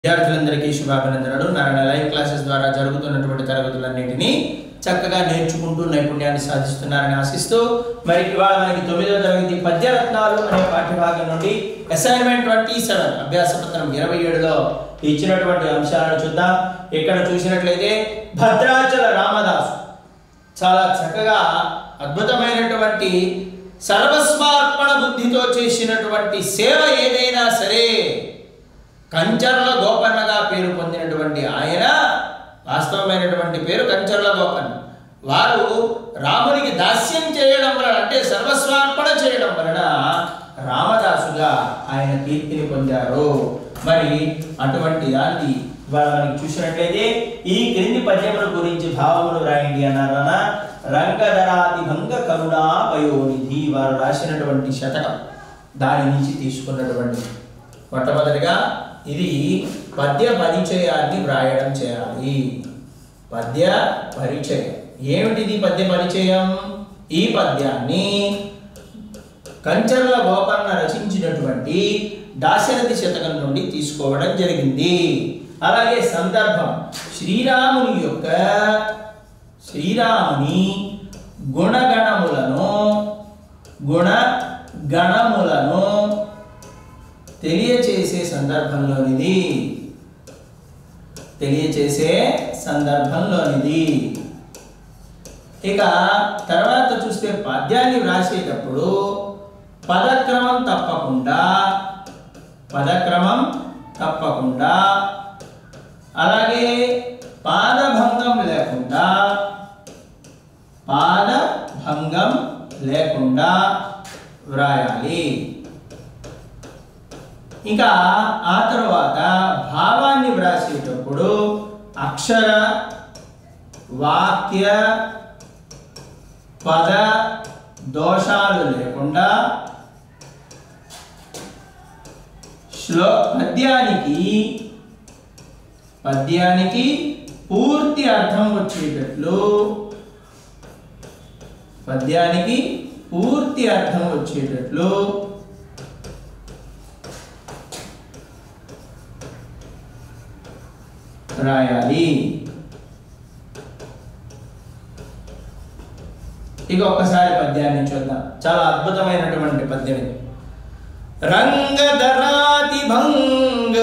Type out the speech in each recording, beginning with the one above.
విద్యార్థులందరికీ శుభాభినందనలు Narayana live classes ద్వారా జరుగుతున్నటువంటి తరగతులన్నింటినీ చక్కగా నేర్చుకుంటూ నైపుణ్యాన్ని సాధిస్తున్నారని ఆశిస్తూ మరి ఇవాళ మనకి తొమ్మిదవ తరగతి పద్యరత్నాలు అనే పాఠ్యభాగం నుండి అసైన్మెంట్ ట్వంటీ సెవెన్ అభ్యాస పత్రం ఇరవై ఏడులో ఇచ్చినటువంటి అంశాలను చూద్దాం ఇక్కడ చూసినట్లయితే భద్రాచల రామదాసు చాలా చక్కగా అద్భుతమైనటువంటి సర్వస్వార్పణ బుద్ధితో చేసినటువంటి సేవ ఏదైనా సరే కంచర్ల గోపన్నగా పేరు పొందినటువంటి ఆయన వాస్తవమైనటువంటి పేరు కంచర్ల గోపన్న వారు రామునికి దాస్యం చేయడం వలన అంటే సర్వస్వార్పణ చేయడం వలన రామదాసుగా ఆయన కీర్తిని పొందారు మరి అటువంటి దాన్ని ఇవాళ మనకి చూసినట్లయితే ఈ క్రింది పద్యముల గురించి భావములు రాయండి అన్నారన రంగధరాది భంగ కరుణా పయోనిధి వారు రాసినటువంటి శతకం దాని నుంచి తీసుకున్నటువంటి మొట్టమొదటిగా ఇది పద్య పరిచయాన్ని వ్రాయడం చేయాలి పద్య పరిచయం ఏమిటిది పద్య పరిచయం ఈ పద్యాన్ని కంచర్ల గోపన్న రచించినటువంటి దాశరథి శతకం నుండి తీసుకోవడం జరిగింది అలాగే సందర్భం శ్రీరాముని యొక్క శ్రీరాముని గుణగణములను గుణగణములను తెలియచేసే సందర్భంలోనిది తెలియచేసే సందర్భంలోనిది ఇక తర్వాత చూస్తే పద్యాన్ని వ్రాసేటప్పుడు పదక్రమం తప్పకుండా పదక్రమం తప్పకుండా అలాగే పాదభంగం లేకుండా పాదభంగం లేకుండా వ్రాయాలి ఇంకా ఆ తర్వాత భావాన్ని వ్రాసేటప్పుడు అక్షర వాక్య పద దోషాలు లేకుండా శ్లో పద్యానికి పద్యానికి పూర్తి అర్థం వచ్చేటట్లు పద్యానికి పూర్తి అర్థం వచ్చేటట్లు రాయాలి ఇక ఒక్కసారి పద్యాన్ని చూద్దాం చాలా అద్భుతమైనటువంటి పద్యం ఇది రంగధరాతి భంగ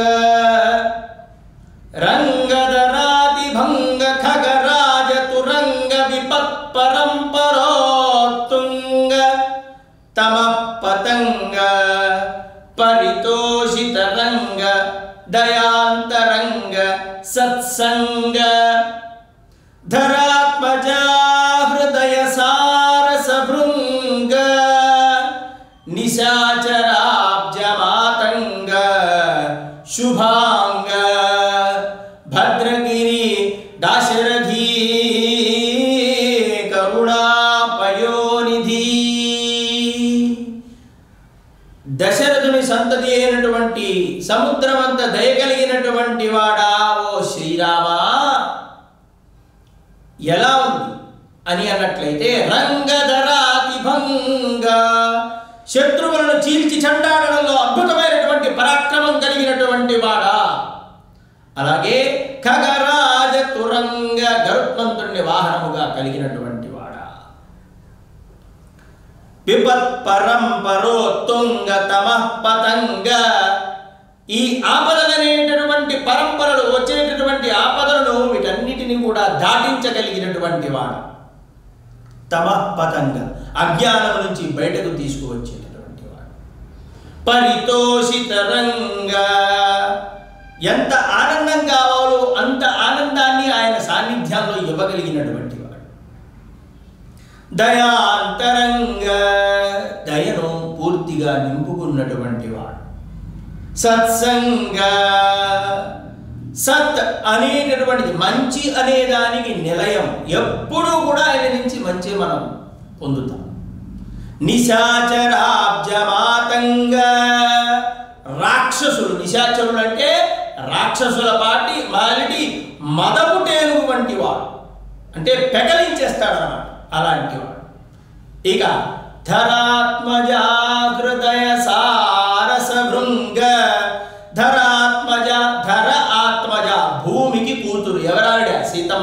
రంగధరాతి భంగ ఖగరాజ తురంగ విపత్ పరంపరోత్తుంగ తమ పతంగ పరితోషిత రంగ దయాంతరంగ సత్సంగ ధరాత్మజా హృదయ సారస భృంగ నిశాచరాబ్జ మాతంగ శుభాంగ భద్రగిరి దాశరథీ కరుణాపయోనిధి దశరథుని సంతతి అయినటువంటి సముద్రమంత దయ కలిగినటువంటి వాడా ఓ శ్రీరామా ఎలా ఉంది అని అన్నట్లయితే రంగధరాతి భంగ శత్రువులను చీల్చి చండాడడంలో అద్భుతమైనటువంటి పరాక్రమం కలిగినటువంటి వాడా అలాగే ఖగరాజ తురంగ గరుత్మంతుడిని వాహనముగా కలిగినటువంటి వాడా విపత్ పరంపరోత్తుంగ తమ పతంగ ఈ ఆపదలనేటటువంటి పరంపరలు వచ్చేటటువంటి ఆపదలను వీటన్నిటిని కూడా దాటించగలిగినటువంటి వాడు తమ పతంగ అజ్ఞానం నుంచి బయటకు తీసుకువచ్చేటటువంటి వాడు పరితోషిత రంగ ఎంత ఆనందం కావాలో అంత ఆనందాన్ని ఆయన సాన్నిధ్యంలో ఇవ్వగలిగినటువంటి వాడు దయాంతరంగ దయను పూర్తిగా నింపుకున్నటువంటి వాడు సత్సంగ సత్ అనేటటువంటిది మంచి అనే దానికి నిలయం ఎప్పుడూ కూడా ఆయన నుంచి మంచి మనం పొందుతాం నిశాచరాబ్జమాతంగ రాక్షసులు నిశాచరులు అంటే రాక్షసుల పాటి మాలిటి మదపు టేనుగు వంటి వాడు అంటే పెకలించేస్తాడనమాట అలాంటి వాడు ఇక ధరాత్మజా హృదయ సారస భృంగ ధరాత్మజ ధర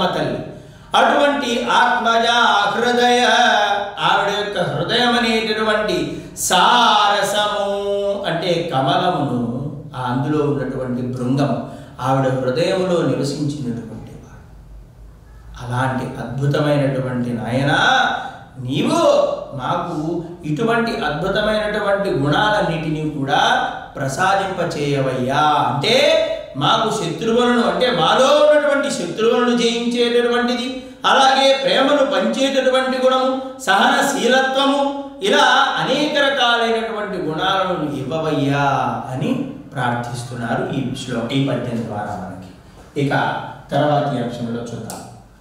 తల్లి అటువంటి ఆత్మజ హృదయ ఆవిడ యొక్క హృదయం అనేటటువంటి సారసము అంటే కమలమును ఆ అందులో ఉన్నటువంటి బృంగం ఆవిడ హృదయంలో నివసించినటువంటి వాడు అలాంటి అద్భుతమైనటువంటి నాయన నీవు మాకు ఇటువంటి అద్భుతమైనటువంటి గుణాలన్నిటినీ కూడా ప్రసాదింపచేయవయ్యా అంటే మాకు శత్రువులను అంటే మాలో ఉన్నటువంటి శత్రువులను జయించేటటువంటిది అలాగే ప్రేమను పంచేటటువంటి గుణము సహనశీలత్వము ఇలా అనేక రకాలైనటువంటి గుణాలను ఇవ్వవయ్యా అని ప్రార్థిస్తున్నారు ఈ శ్లో ఈ పద్యం ద్వారా మనకి ఇక తర్వాతి అంశంలో చూద్దాం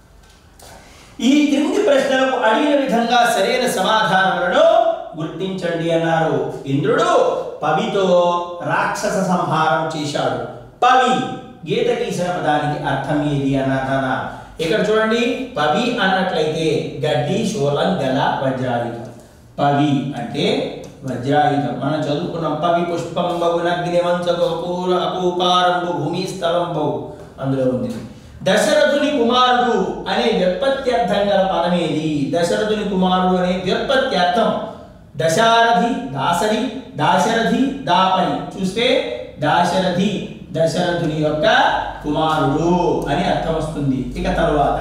ఈ క్రింది ప్రశ్నలకు అడిగిన విధంగా సరైన సమాధానములను గుర్తించండి అన్నారు ఇంద్రుడు పవితో రాక్షస సంహారం చేశాడు పవి గీత గీసిన పదానికి అర్థం ఏది అన్నారన్న ఇక్కడ చూడండి పవి అన్నట్లయితే గడ్డి శూలం గల వజ్రాయుధం పవి అంటే వజ్రాయుధం మనం చదువుకున్నాం పవి పుష్పం బహు నగ్ని వంశగోపూర అపూపారంభు భూమి స్థలం బహు అందులో ఉంది దశరథుని కుమారుడు అనే వ్యుత్పత్త్యర్థం గల పదమేది దశరథుని కుమారుడు అనే వ్యుత్పత్త్యర్థం దశారథి దాసరి దాశరథి దాపరి చూస్తే దాశరథి దశరథుని యొక్క కుమారుడు అని అర్థం వస్తుంది ఇక తరువాత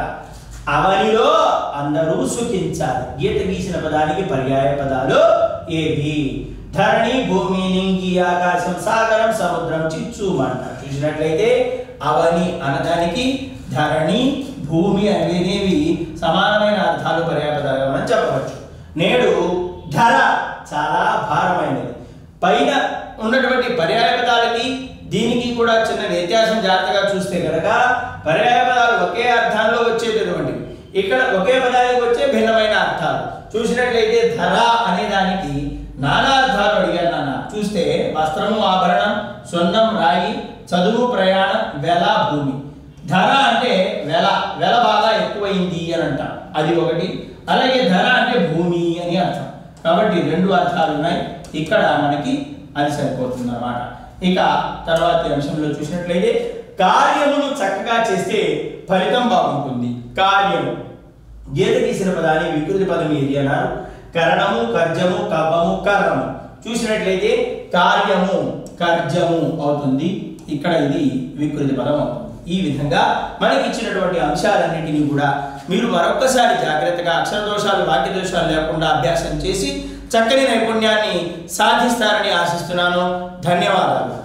అవనిలో అందరూ సుఖించాలి గీత గీసిన పదానికి పర్యాయ పదాలు ఏవి ధరణి భూమి నింగి ఆకాశం సాగరం సముద్రం చిచ్చు మంట చూసినట్లయితే అవని అనదానికి ధరణి భూమి అనేవి సమానమైన అర్థాలు పర్యాపదాలుగా మనం చెప్పవచ్చు నేడు ధర చాలా భారమైనది పైన ఉన్నటువంటి పర్యాయ పదాలకి దీనికి కూడా చిన్న వ్యత్యాసం జాగ్రత్తగా చూస్తే కనుక పర్యాయ పదాలు ఒకే అర్థంలో వచ్చేటటువంటివి ఇక్కడ ఒకే పదానికి వచ్చే భిన్నమైన అర్థాలు చూసినట్లయితే ధర అనే దానికి నానా అర్థాలు అడిగాను నాన్న చూస్తే వస్త్రము ఆభరణం స్వర్ణం రాయి చదువు ప్రయాణం వెల భూమి ధర అంటే వెల వెల బాగా ఎక్కువైంది అని అంట అది ఒకటి అలాగే ధర అంటే భూమి అని అర్థం కాబట్టి రెండు అర్థాలు ఉన్నాయి ఇక్కడ మనకి అది సరిపోతుంది అన్నమాట ఇక తర్వాతి అంశంలో చూసినట్లయితే కార్యమును చక్కగా చేస్తే ఫలితం బాగుంటుంది కార్యము గీత గీసిన పదాన్ని వికృతి పదం ఏది అన్నారు కరణము కర్జము కవ్వము కర్రము చూసినట్లయితే కార్యము కర్జము అవుతుంది ఇక్కడ ఇది వికృతి పదం అవుతుంది ఈ విధంగా మనకి ఇచ్చినటువంటి అంశాలన్నింటినీ కూడా మీరు మరొక్కసారి జాగ్రత్తగా అక్షర దోషాలు వాక్య దోషాలు లేకుండా అభ్యాసం చేసి చక్కని నైపుణ్యాన్ని సాధిస్తారని ఆశిస్తున్నాను ధన్యవాదాలు